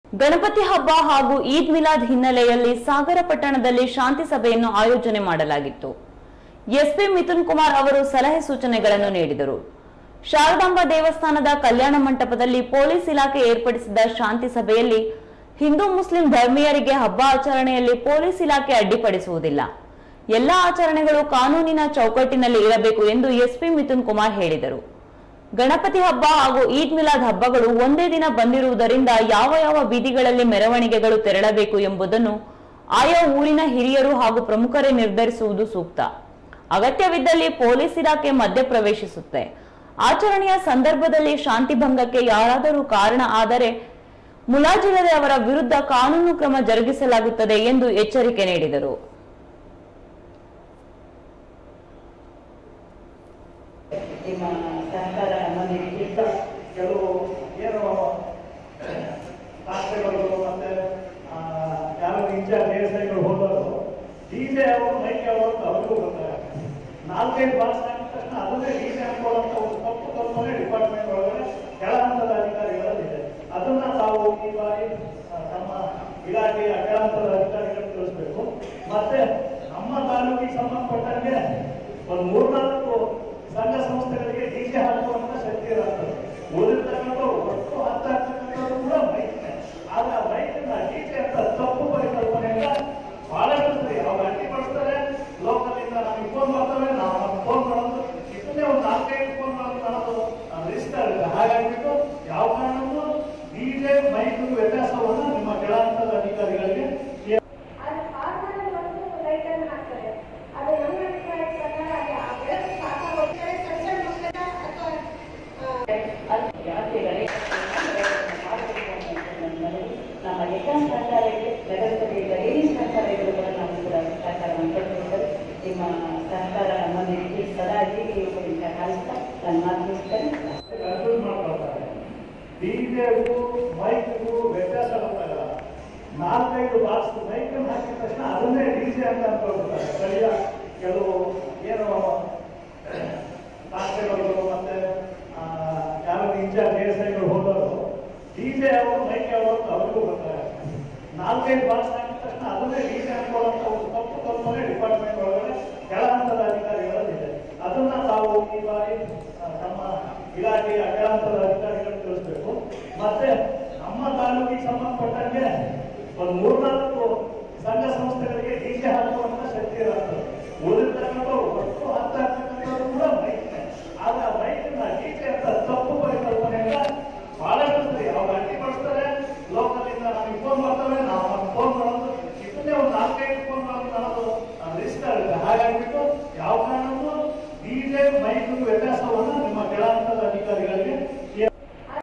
ಗಣಪತಿ ಹಬ್ಬ ಹಾಗೂ ಈದ್ ಮಿಲಾದ್ ಹಿನ್ನೆಲೆಯಲ್ಲಿ ಸಾಗರ ಪಟ್ಟಣದಲ್ಲಿ ಶಾಂತಿ ಸಭೆಯನ್ನು ಆಯೋಜನೆ ಮಾಡಲಾಗಿತ್ತು ಎಸ್ಪಿ ಮಿಥುನ್ ಕುಮಾರ್ ಅವರು ಸಲಹೆ ಸೂಚನೆಗಳನ್ನು ನೀಡಿದರು ಶಾರದಾಂಬಾ ದೇವಸ್ಥಾನದ ಕಲ್ಯಾಣ ಮಂಟಪದಲ್ಲಿ ಪೊಲೀಸ್ ಇಲಾಖೆ ಏರ್ಪಡಿಸಿದ್ದ ಶಾಂತಿ ಸಭೆಯಲ್ಲಿ ಹಿಂದೂ ಮುಸ್ಲಿಂ ಧರ್ಮೀಯರಿಗೆ ಹಬ್ಬ ಆಚರಣೆಯಲ್ಲಿ ಪೊಲೀಸ್ ಇಲಾಖೆ ಅಡ್ಡಿಪಡಿಸುವುದಿಲ್ಲ ಎಲ್ಲಾ ಆಚರಣೆಗಳು ಕಾನೂನಿನ ಚೌಕಟ್ಟಿನಲ್ಲಿ ಇರಬೇಕು ಎಂದು ಎಸ್ಪಿ ಮಿಥುನ್ ಕುಮಾರ್ ಹೇಳಿದರು ಗಣಪತಿ ಹಬ್ಬ ಹಾಗೂ ಈದ್ ಮಿಲಾದ್ ಹಬ್ಬಗಳು ಒಂದೇ ದಿನ ಬಂದಿರುವುದರಿಂದ ಯಾವ ಯಾವ ಬೀದಿಗಳಲ್ಲಿ ಮೆರವಣಿಗೆಗಳು ತೆರಳಬೇಕು ಎಂಬುದನ್ನು ಆಯಾ ಊರಿನ ಹಿರಿಯರು ಹಾಗೂ ಪ್ರಮುಖರೇ ನಿರ್ಧರಿಸುವುದು ಸೂಕ್ತ ಅಗತ್ಯವಿದ್ದಲ್ಲಿ ಪೊಲೀಸ್ ಇಲಾಖೆ ಮಧ್ಯಪ್ರವೇಶಿಸುತ್ತೆ ಆಚರಣೆಯ ಸಂದರ್ಭದಲ್ಲಿ ಶಾಂತಿ ಭಂಗಕ್ಕೆ ಯಾರಾದರೂ ಕಾರಣ ಆದರೆ ಮುಲಾಜಿಲ್ಲದೆ ಅವರ ವಿರುದ್ಧ ಕಾನೂನು ಕ್ರಮ ಜರುಗಿಸಲಾಗುತ್ತದೆ ಎಂದು ಎಚ್ಚರಿಕೆ ನೀಡಿದರು ನಿಮ್ಮ ಸಹಕಾರ ನಮ್ಮಲ್ಲಿಗಿಂತ ಕೆಲವು ಏನು ರಾಷ್ಟ್ರಗಳು ಮತ್ತೆ ಆ, ಯಾರು ಇನ್ಚಾರ್ಜ್ ದೇವಸ್ಥಾನಗಳು ಹೋದವರು ಡಿಜೆ ಅವರು ಮೈಕ್ ಅವರು ಅಂತ ಅವ್ರಿಗೂ ಗೊತ್ತಾಗುತ್ತೆ ನಾಲ್ಕೈದು ಬಾಕ್ಸ್ ಆಗಿದ ತಕ್ಷಣ ಅದನ್ನೇ ಡಿಜೆ ಅನ್ಕೊಳ್ಳೋಂಥ ಒಂದು ತಪ್ಪು ಕಲ್ಪನೆ ಡಿಪಾರ್ಟ್ಮೆಂಟ್ ಒಳಗಡೆ ಕೆಳ ಹಂತದ ಅಧಿಕಾರಿಗಳಲ್ಲಿದೆ ಅದನ್ನ ತಾವು ಈ ಬಾರಿ ಆ, ತಮ್ಮ ಇಲಾಖೆಯ ಕೆಳ ಹಂತದ ಅಧಿಕಾರಿಗಳು ತಿಳಿಸ್ಬೇಕು ಮತ್ತೆ ನಮ್ಮ ತಾಲೂಕಿಗೆ ಸಂಬಂಧಪಟ್ಟಂಗೆ ಒಂದು ಮೂರ್ನಾಲ್ಕು ಸಂಘ ಸಂಸ್ಥೆಗಳಿಗೆ ಡಿಜೆ ಹಾಕುವಂತ ಶಕ್ತಿ ಇರುತ್ತೆ ಉಳಿದಿರ್ತಕ್ಕಂಥ ಒಟ್ಟು ಹತ್ತಾಗ್ತಕ್ಕಂಥದ್ದು ಕೂಡ ಬೈಕ್ ಆದ್ರೆ ಆ ಬೈಕ್ ಡಿಜೆ ಅಂತ ತಪ್ಪು ಪರಿಕಲ್ಪನೆಯಿಂದ ಬಹಳಷ್ಟು ಸರಿ ಅವ್ರು ಅಡ್ಡಿಪಡಿಸ್ತಾರೆ ಲೋಕಲ್ ಇಂದ ನಮಗೆ ಫೋನ್ ಮಾಡ್ತವೆ ನಾವು ಫೋನ್ ಮಾಡೋದು ಇದನ್ನೇ ಒಂದು ನಾಲ್ಕೈದು ಫೋನ್ ಮಾಡೋದು ಮಾಡೋದು ರಿಸ್ಕ್ ಆಗುತ್ತೆ ಹಾಗಾಗಿಬಿಟ್ಟು ಯಾವ ಕಾರಣಕ್ಕೂ ಡಿಜೆ ಮೈಕ್ ವ್ಯತ್ಯಾಸವನ್ನು ನಿಮ್ಮ ಕೆಳ ಹಂತದ ಅಧಿಕಾರಿಗಳಿಗೆ ಅದು ಕಾರ್ನಲ್ಲಿ ಒಂದು ಲೈಟ್ ಅನ್ನು ಹಾಕ್ತಾರೆ ಅದು ನಮ್ಮ ಅಭಿಪ್ರಾಯದ ಪ್ರಕಾರ ಅದು ಆ ಬೆಳಕು ಸಾಕಾಗೋಗ್ತಾರೆ ಸಣ್ಣ ಸಣ್ಣ ಮಕ್ಕಳ ಅಥವಾ ಅದು ಜಾತಿಗಳೇ ಮಾಡಬೇಕು ಅಂತ ನನ್ನ ಮನವಿ. ನಮ್ಮ ಎಲ್ಲ ಸಹಕಾರಕ್ಕೆ ನಗರಸಭೆಯ ಲೇಡೀಸ್ ಸಹಕಾರಗಳು ಕೂಡ ನಾವು ಕೂಡ ಸಹಕಾರವನ್ನು ಪಡೆದುಕೊಂಡರು ನಿಮ್ಮ ಸಹಕಾರ ನಮ್ಮಲ್ಲಿ ಸದಾ ಹೀಗೆ ಇರುವುದರಿಂದ ಕಾಣಿಸ್ತಾ ನನ್ನ ಮಾತು ಮುಗಿಸ್ತೇನೆ ಕನ್ಫ್ಯೂಸ್ ಮಾಡ್ಕೊಳ್ತಾರೆ ಡಿಜೆಗೂ ಮೈಕ್ಗೂ ವ್ಯತ್ಯಾಸ ಗೊತ್ತಾಗಲ್ಲ ನಾಲ್ಕೈದು ಬಾಕ್ಸ್ ಮೈಕ್ ಹಾಕಿದ ತಕ್ಷಣ ಅದನ್ನೇ ಡಿಜೆ ಅಂತ ಅನ್ಕೊಳ್ತಾರೆ ಸ್ಥಳೀಯ ಕೆಲವು ಏನು ರಾಷ್ಟ್ರಗಳು ಮತ್ತೆ ಆ, ಯಾರು ಇನ್ಚಾರ್ಜ್ ದೇವಸ್ಥಾನಗಳು ಹೋದವರು ಡಿಜೆ ಅವರು ಮೈಕ್ ಅವರು ಅಂತ ಅವ್ರಿಗೂ ಗೊತ್ತಾಗುತ್ತೆ ನಾಲ್ಕೈದು ಬಾಕ್ಸ್ ಹಾಕಿದ ತಕ್ಷಣ ಅದನ್ನೇ ಡಿಜೆ ಅನ್ಕೊಳ್ಳೋಂಥ ಒಂದು ತಪ್ಪು ಕಲ್ಪನೆ ಡಿಪಾರ್ಟ್ಮೆಂಟ್ ಒಳಗಡೆ ಕೆಳ ಹಂತದ ಅಧಿಕಾರಿಗಳಲ್ಲಿದೆ ಅದನ್ನ ತಾವು ಈ ಬಾರಿ ಆ, ತಮ್ಮ ಇಲಾಖೆಯ ಕೆಳ ಹಂತದ ಅಧಿಕಾರಿಗಳು ತಿಳಿಸ್ಬೇಕು ಮತ್ತೆ ನಮ್ಮ ತಾಲೂಕಿಗೆ ಸಂಬಂಧಪಟ್ಟಂಗೆ ಒಂದು ಮೂರ್ನಾಲ್ಕು ಸಂಘ ಸಂಸ್ಥೆಗಳಿಗೆ ಡಿಜೆ ಹಾಕುವಂತ ಶಕ್ತಿ ಇರುತ್ತೆ ಉಳಿದಿರ್ತಕ್ಕಂಥ ಒಟ್ಟು ಹತ್ತಾಗ್ತಕ್ಕಂಥದ್ದು ಕೂಡ ಬೈಕ್ ಆದ್ರೆ ಆ ಬೈಕ್ ಡಿಜೆ ಅಂತ ತಪ್ಪು ಪರಿಕಲ್ಪನೆಯಿಂದ ಬಹಳಷ್ಟು ಸರಿ ಅವ್ರು ಅಡ್ಡಿಪಡಿಸ್ತಾರೆ ಲೋಕಲ್ ಇಂದ ನಮಗೆ ಫೋನ್ ಮಾಡ್ತವೆ ನಾವು ಫೋನ್ ಮಾಡೋದು ಇದನ್ನೇ ಒಂದು ನಾಲ್ಕೈದು ಫೋನ್ ಮಾಡೋದು ಮಾಡೋದು ರಿಸ್ಕ್ ಆಗುತ್ತೆ ಹಾಗಾಗಿಬಿಟ್ಟು